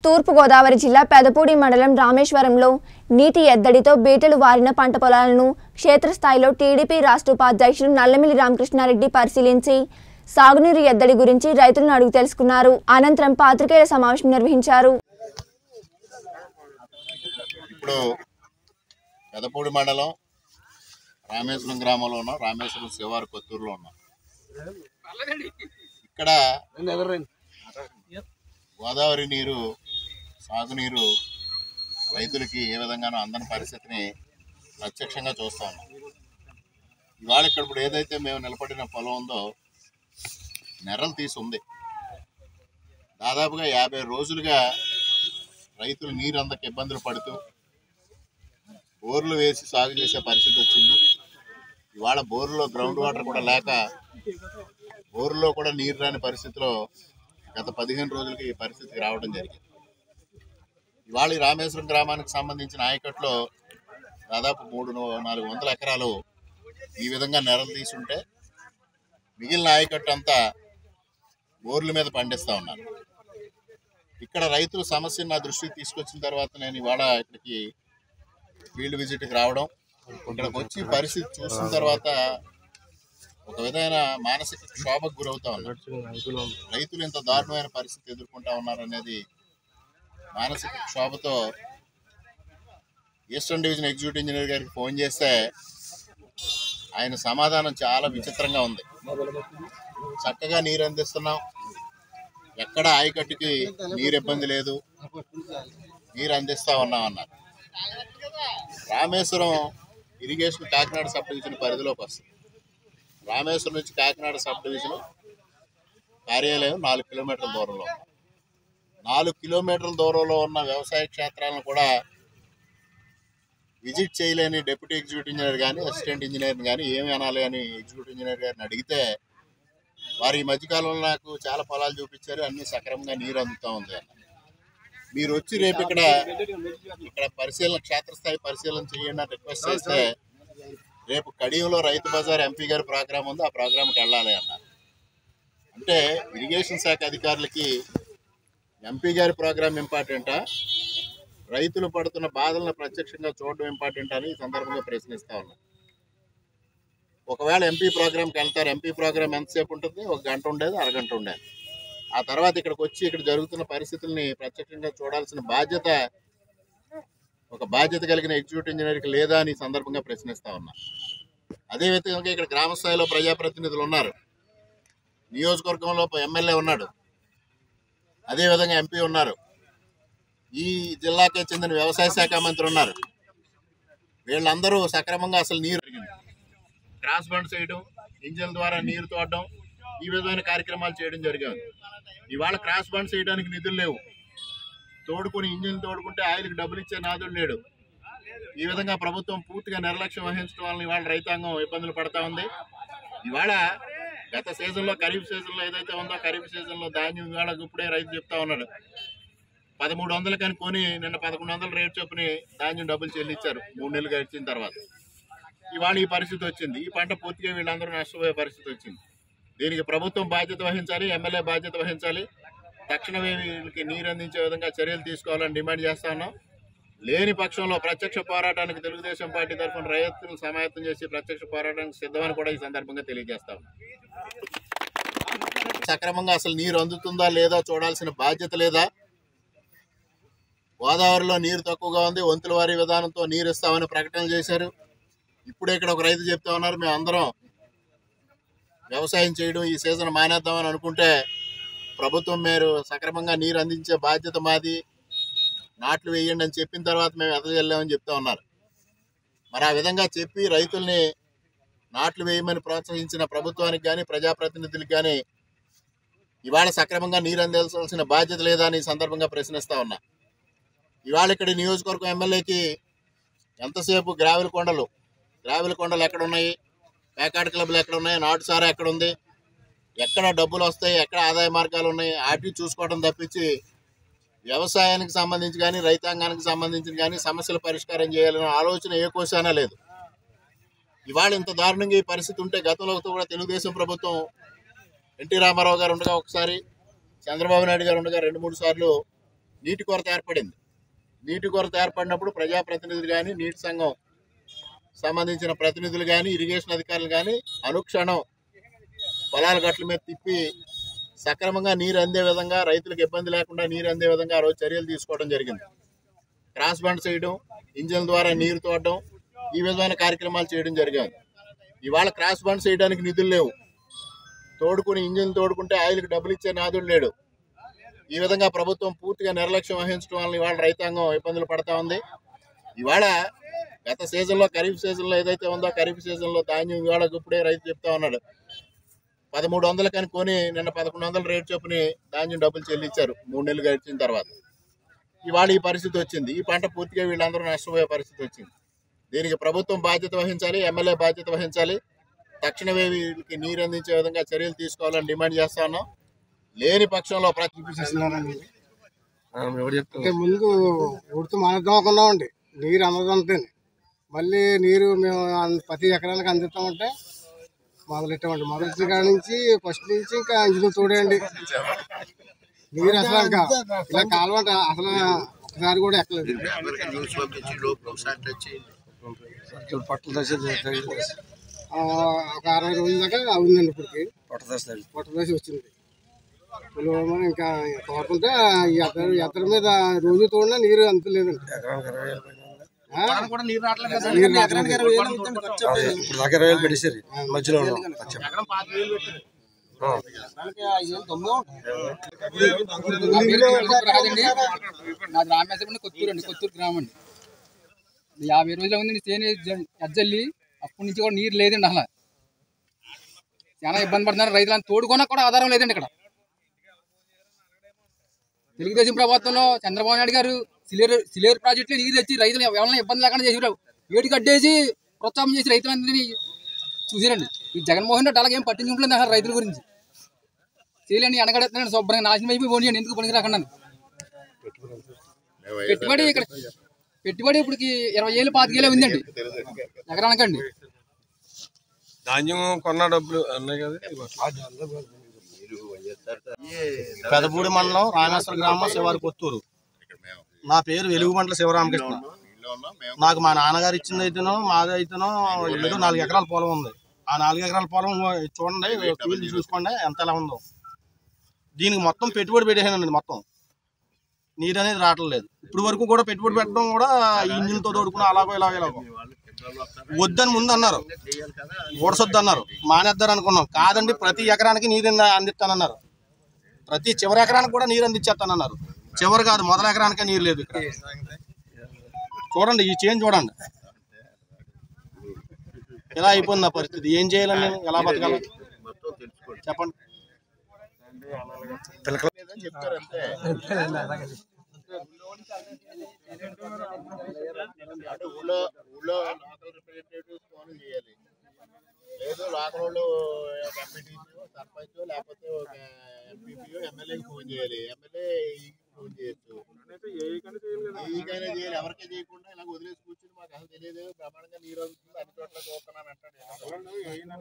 తూర్పుగోదావరి జిల్లా పెదపూడి మండలం రామేశ్వరంలో నీటి ఎద్దడితో బీటలు వారిన పంట పొలాలను క్షేత్రస్థాయిలో టీడీపీ రాష్ట్ర ఉపాధ్యక్షుడు నల్లమిల్లి రామకృష్ణారెడ్డి పరిశీలించి సాగునీరు ఎద్దడి గురించి రైతులను అడిగి తెలుసుకున్నారు అనంతరం పాత్రికేయుల సమావేశం నిర్వహించారు ఇప్పుడు పెదపూడి మండలం రామేశ్వరం గ్రామంలో ఉన్నాం రామేశ్వరం శివారు కొత్తూరులో ఉన్నాం ఇక్కడ గోదావరి నీరు సాగునీరు రైతులకి ఏ విధంగానూ అందని పరిస్థితిని ప్రత్యక్షంగా చూస్తా ఉన్నాం ఇవాళ ఇక్కడ ఇప్పుడు ఏదైతే మేము నిలబడిన పొలం ఉందో నెర్రలు తీసి ఉంది దాదాపుగా యాభై రోజులుగా రైతులు నీరు అందక ఇబ్బందులు పడుతూ బోర్లు వేసి సాగు చేసే పరిస్థితి వచ్చింది ఇవాళ బోర్లో గ్రౌండ్ వాటర్ కూడా లేక బోర్లో కూడా నీరు రాని పరిస్థితిలో గత పదిహేను రోజులకి ఈ పరిస్థితికి రావడం జరిగింది ఇవాళ ఈ రామేశ్వరం గ్రామానికి సంబంధించిన ఆయకట్లో దాదాపు మూడు ను- నాలుగు వందల ఎకరాలు ఈ విధంగా నెరలు తీసుంటే మిగిలిన ఆయకట్టు అంతా బోర్ల మీద పండిస్తా ఉన్నారు ఇక్కడ రైతుల సమస్యను నా దృష్టికి తీసుకొచ్చిన తర్వాత నేను ఇవాళ ఇక్కడికి ఫీల్డ్ విజిట్కి రావడం ఇక్కడికి వచ్చి పరిస్థితి చూసిన తర్వాత ఒక విధమైన మానసిక క్షోభకు గురవుతా ఉన్నారు రైతులు ఇంత దారుణమైన పరిస్థితి ఎదుర్కొంటా ఉన్నారనేది మానసిక క్షోభతో ఈస్టర్న్ డివిజన్ ఎగ్జిక్యూటివ్ ఇంజనీర్ గారికి ఫోన్ చేస్తే ఆయన సమాధానం చాలా విచిత్రంగా ఉంది చక్కగా నీరు అందిస్తున్నాం ఎక్కడ ఆయకట్టుకి నీరు ఇబ్బంది లేదు నీరు అందిస్తా ఉన్నాం అన్నారు Rameswaram irrigation Kakinada sub division పరిధిలోకి వస్తుంది రామేశ్వరం నుంచి కాకినాడ సబ్ డివిజన్ కార్యాలయం నాలుగు కిలోమీటర్ల దూరంలో ఉంది. నాలుగు కిలోమీటర్ల దూరంలో ఉన్న వ్యవసాయ క్షేత్రాలను కూడా విజిట్ చేయలేని డిప్యూటీ ఎగ్జిక్యూటివ్ ఇంజనీర్ కానీ అసిస్టెంట్ ఇంజనీర్ కానీ ఏమి అనాలి అని ఎగ్జిక్యూటివ్ ఇంజనీర్ గారిని అడిగితే వారు ఈ మధ్యకాలంలో నాకు చాలా పొలాలు చూపించారు అన్ని సక్రమంగా నీరు అందుతా ఉంది అన్నారు మీరు వచ్చి రేపు ఇక్కడ ఇక్కడ పరిశీలన క్షేత్రస్థాయి పరిశీలన చేయండి అని రిక్వెస్ట్ చేస్తే రేపు కడియంలో రైతు బజార్ ఎంపీ గారి ప్రోగ్రామ్ ఉంది ఆ ప్రోగ్రామ్కి వెళ్ళాలి అన్నారు అంటే ఇరిగేషన్ శాఖ అధికారులకి ఎంపీ గారి ప్రోగ్రామ్ ఇంపార్టెంటా రైతులు పడుతున్న బాధలను ప్రత్యక్షంగా చూడడం ఇంపార్టెంట్ అని ఈ సందర్భంగా ప్రశ్నిస్తా ఉన్నా ఒకవేళ ఎంపీ ప్రోగ్రామ్కి వెళ్తారు ఎంపీ ప్రోగ్రామ్ ఎంతసేపు ఉంటుంది ఒక గంట ఉండేది అరగంట ఉండేది ఆ తర్వాత ఇక్కడికి వచ్చి ఇక్కడ జరుగుతున్న పరిస్థితుల్ని ప్రత్యక్షంగా చూడాల్సిన బాధ్యత ఒక బాధ్యత కలిగిన ఎగ్జిక్యూటివ్ ఇంజనీర్కి లేదా అని ఈ సందర్భంగా ప్రశ్నిస్తా ఉన్నా అదే విధంగా ఇక్కడ గ్రామ స్థాయిలో ప్రజాప్రతినిధులు ఉన్నారు నియోజకవర్గంలో ఎమ్మెల్యే ఉన్నాడు అదే విధంగా ఎంపీ ఉన్నారు ఈ జిల్లాకే చెందిన వ్యవసాయ శాఖ మంత్రి ఉన్నారు వీళ్ళందరూ సక్రమంగా అసలు నీరు క్రాస్ బండ్ చేయడం ఇంజన్ ద్వారా నీరు తోడడం ఈ విధమైన కార్యక్రమాలు చేయడం జరిగింది ఇవాళ క్రాస్ బండ్ చేయడానికి నిధులు లేవు తోడుకుని ఇంజిన్ తోడుకుంటే ఆయిల్కి డబ్బులు ఇచ్చే నాదుడు లేడు ఈ విధంగా ప్రభుత్వం పూర్తిగా నిర్లక్ష్యం వహించడం వలన ఇవాళ రైతాంగం ఇబ్బందులు పడతా ఉంది ఇవాళ గత సీజన్లో ఖరీఫ్ సీజన్లో ఏదైతే ఉందో ఖరీఫ్ సీజన్లో ధాన్యం ఇవాళ ఇప్పుడే రైతు చెప్తా ఉన్నాడు పదమూడు వందలు కానీ కొని నిన్న పదకొండు వందల రేట్ చొప్పున ధాన్యం డబ్బులు చెల్లించారు మూడు నెలలు గడిచిన తర్వాత ఇవాళ ఈ పరిస్థితి వచ్చింది ఈ పంట పూర్తిగా వీళ్ళందరూ నష్టపోయే పరిస్థితి వచ్చింది దీనికి ప్రభుత్వం బాధ్యత వహించాలి ఎమ్మెల్యే బాధ్యత వహించాలి తక్షణమే వీళ్ళకి నీరు అందించే విధంగా చర్యలు తీసుకోవాలని డిమాండ్ చేస్తా ఉన్నాం లేని పక్షంలో ప్రత్యక్ష పోరాటానికి తెలుగుదేశం పార్టీ తరఫున రైతులను సమాయత్తం చేసి ప్రత్యక్ష పోరాటానికి సిద్ధమని కూడా ఈ సందర్భంగా తెలియజేస్తా ఉన్నాం సక్రమంగా అసలు నీరు అందుతుందా లేదా చూడాల్సిన బాధ్యత లేదా గోదావరిలో నీరు తక్కువగా ఉంది వంతుల వారి విధానంతో నీరు ఇస్తామని ప్రకటన చేశారు ఇప్పుడే ఇక్కడ ఒక రైతు చెప్తా ఉన్నారు మేము అందరం వ్యవసాయం చేయడం ఈ సీజన్ మానేద్దామని అనుకుంటే ప్రభుత్వం మీరు సక్రమంగా నీరు అందించే బాధ్యత మాది నాట్లు వేయండి అని చెప్పిన తర్వాత మేము ఎదజల్లామని చెప్తా ఉన్నారు మరి ఆ విధంగా చెప్పి రైతుల్ని నాట్లు వేయమని ప్రోత్సహించిన ప్రభుత్వానికి కానీ ప్రజాప్రతినిధులకు కానీ ఇవాళ సక్రమంగా నీరు అందించాల్సిన బాధ్యత లేదా అని ఈ సందర్భంగా ప్రశ్నిస్తా ఉన్నా ఇవాళ ఇక్కడ నియోజకవర్గం ఎమ్మెల్యేకి ఎంతసేపు గ్రావెల్ కొండలు గ్రావెల్ కొండలు ఎక్కడ ఉన్నాయి పేకాట క్లబ్లు ఎక్కడ ఉన్నాయి నాటుసారా ఎక్కడ ఉంది ఎక్కడ డబ్బులు వస్తాయి ఎక్కడ ఆదాయ మార్గాలు ఉన్నాయి వాటిని చూసుకోవడం తప్పించి వ్యవసాయానికి సంబంధించి కానీ రైతాంగానికి సంబంధించి కానీ సమస్యల పరిష్కారం చేయాలనే ఆలోచన ఏ కోశానా లేదు ఇవాళ ఇంత దారుణంగా ఈ పరిస్థితి ఉంటే గతంలో కూడా తెలుగుదేశం ప్రభుత్వం ఎన్టీ రామారావు గారు ఉండగా ఒకసారి చంద్రబాబు నాయుడు గారు ఉండగా రెండు మూడు సార్లు నీటి కొరత ఏర్పడింది నీటి కొరత ఏర్పడినప్పుడు ప్రజాప్రతినిధులు కానీ నీటి సంఘం సంబంధించిన ప్రతినిధులు కానీ ఇరిగేషన్ అధికారులు కానీ అనుక్షణం పొలాల గట్ల మీద తిప్పి సక్రమంగా నీరు అందే విధంగా రైతులకు ఇబ్బంది లేకుండా నీరు అందే విధంగా ఆ రోజు చర్యలు తీసుకోవడం జరిగింది క్రాస్ బండ్ చేయడం ఇంజన్ ద్వారా నీరు తోడడం ఈ విధమైన కార్యక్రమాలు చేయడం జరిగింది ఇవాళ క్రాస్ బండ్ చేయడానికి నిధులు లేవు తోడుకుని ఇంజిన్ తోడుకుంటే ఆయిల్కి డబ్బులు ఇచ్చే నాదుడు లేడు ఈ విధంగా ప్రభుత్వం పూర్తిగా నిర్లక్ష్యం వహించడం వల్ల ఇవాళ రైతాంగం ఇబ్బందులు పడతా ఉంది ఇవాళ గత సీజన్లో ఖరీఫ్ సీజన్లో ఏదైతే ఉందో ఖరీఫ్ సీజన్లో ధాన్యం ఇవాళ ఇప్పుడే రైతు చెప్తా ఉన్నాడు పదమూడు వందలు కానీ కొని నిన్న పదకొండు వందల రేటు చొప్పున ధాన్యం డబ్బులు చెల్లించారు మూడు నెలలు గడిచిన తర్వాత ఇవాళ ఈ పరిస్థితి వచ్చింది ఈ పంట పూర్తిగా వీళ్ళందరూ నష్టపోయే పరిస్థితి వచ్చింది దీనికి ప్రభుత్వం బాధ్యత వహించాలి ఎమ్మెల్యే బాధ్యత వహించాలి తక్షణమే వీళ్ళకి నీరు అందించే విధంగా చర్యలు తీసుకోవాలని డిమాండ్ చేస్తా ఉన్నాం లేని పక్షంలో ప్రతి చేస్తున్నారండి ఎవరు చెప్తారు అంటే ముందు ఉడుతూ మానేద్దాం అనుకున్నామండి నీరు అందదంతే మళ్ళీ నీరు మేము అన్- ప్రతి ఎకరానికి అందిస్తామంటే మొదలెట్టామండి మొదలెట్టిన కాడ నుంచి ఫస్ట్ నుంచి ఇంకా ఇంజిన్ చూడండి నీరు అసలు ఇంకా ఇలా కాలువ అంటే అసలు ఒకసారి కూడా ఎక్కలేదు పట్టలు దశ ఆ, ఒక అరవై రోజుల దాకా అవుందండి ఇప్పటికి పట్ట దశ పొట్ట దశ వచ్చింది ఇప్పుడు మనం ఇంకా తోడుకుంటే ఈ ఎద్దరు ఎద్దర మీద రోజు తోడినా నీరు అంత లేదండి ఎకరానికి ఇరవై వేలు పైన ఉంది. ఆ? నీరు రావట్లేదు. అదే, ఇప్పుడు దాకా ఇరవై వేలు పెట్టేసారు మధ్యలో ఉన్నాం ఖర్చు. ఆ. నాది రామేశ్వరం కొత్తూరు అండి కొత్తూరు గ్రామం అండి యాభై రోజులు ఉంది తేనె ఎజ్జల్లి అప్పటి నుంచి కూడా నీరు లేదండి అసలు చాలా ఇబ్బంది పడుతున్నారు రైతులను తోడుకోనా కూడా ఆధారం లేదండి ఇక్కడ తెలుగుదేశం ప్రభుత్వంలో చంద్రబాబు నాయుడు గారు సిలేరు సిలేరు ప్రాజెక్టులో నీరు తెచ్చి రైతులు ఎవరైనా ఇబ్బంది లేకుండా చేసి వేడి కట్టేసి ప్రోత్సాహం చేసి రైతులందరినీ చూసారండి ఈ జగన్మోహన్ రెడ్డి అలాగేం పట్టించుకుంటలేదు అసలు రైతుల గురించి చేయలేండి వెనకడెత్తున్నాను శుభ్రంగా నాశనం అయిపోయి పోనీ ఎందుకు పనికి రాకుండా పెట్టుబడి ఇక్కడ పెట్టుబడి ఇప్పటికి ఇరవై ఏళ్ళు పాతికేలే ఉందండి ఎకరానికండి ధాన్యం కొన్న డబ్బులు అన్నాయి కదా పెదపూడి మండలం రామేశ్వర గ్రామం శివారి కొత్తూరు నా పేరు వెలుగుబంట్ల శివరామకృష్ణ నాకు మా నాన్నగారు ఇచ్చింది అయితేనో మాది అయితేనో ఏదో నాలుగు ఎకరాల పొలం ఉంది ఆ నాలుగు ఎకరాల పొలం చూడండి ఫీల్డ్ చూసుకోండి ఎంత ఎలా ఉందో దీనికి మొత్తం పెట్టుబడి పెట్టేసానండి మొత్తం నీరు అనేది రావట్లేదు ఇప్పుడు వరకు కూడా పెట్టుబడి పెట్టడం కూడా ఇంజిన్తో తోడుకుని అలాగో ఇలాగో ఇలాగో వద్దని ముందు అన్నారు ఓడసొద్దు అన్నారు మానేద్దారు అనుకున్నాం కాదండి ప్రతి ఎకరానికి నీరు అంద- అందిస్తానన్నారు ప్రతి చివరి ఎకరానికి కూడా నీరు అందించేస్తానన్నారు చివరి కాదు మొదల ఎకరానికే నీరు లేదు ఇక్కడ చూడండి ఈ చేంజ్ చూడండి ఇలా అయిపోయింది నా పరిస్థితి ఏం చేయాలని నేను ఎలా బతకాలి చెప్పండి లేదని చెప్తారు అంతే అంటే ఊళ్ళో ఊళ్ళో లోకల్ రిప్రజెంటేటివ్స్ ఫోన్ చేయాలి లేదు లోకల్ వాళ్ళు ఒక ఎంపీటీసీ సర్పంచ్ లేకపోతే ఒక ఎంపీపీ ఎమ్మెల్యేకి ఫోన్ చేయాలి ఎమ్మెల్యే ఫోన్ చేయొచ్చు ఏకైనా చేయాలి ఎవరికీ చేయకుండా ఇలా వదిలేసి కూర్చుని మాకు అసలు తెలియదు బ్రహ్మాండంగా నీరు అవుతుంది అన్ని చోట్ల చూస్తున్నాను అంటాడు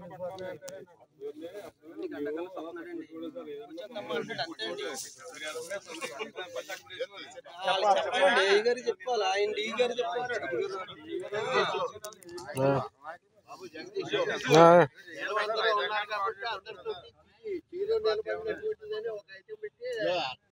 ఆ. నిలబడ్డారు కాబట్టి అందరితో చీర నిలబడినటువంటిదని ఒక ఐటెం పెట్టి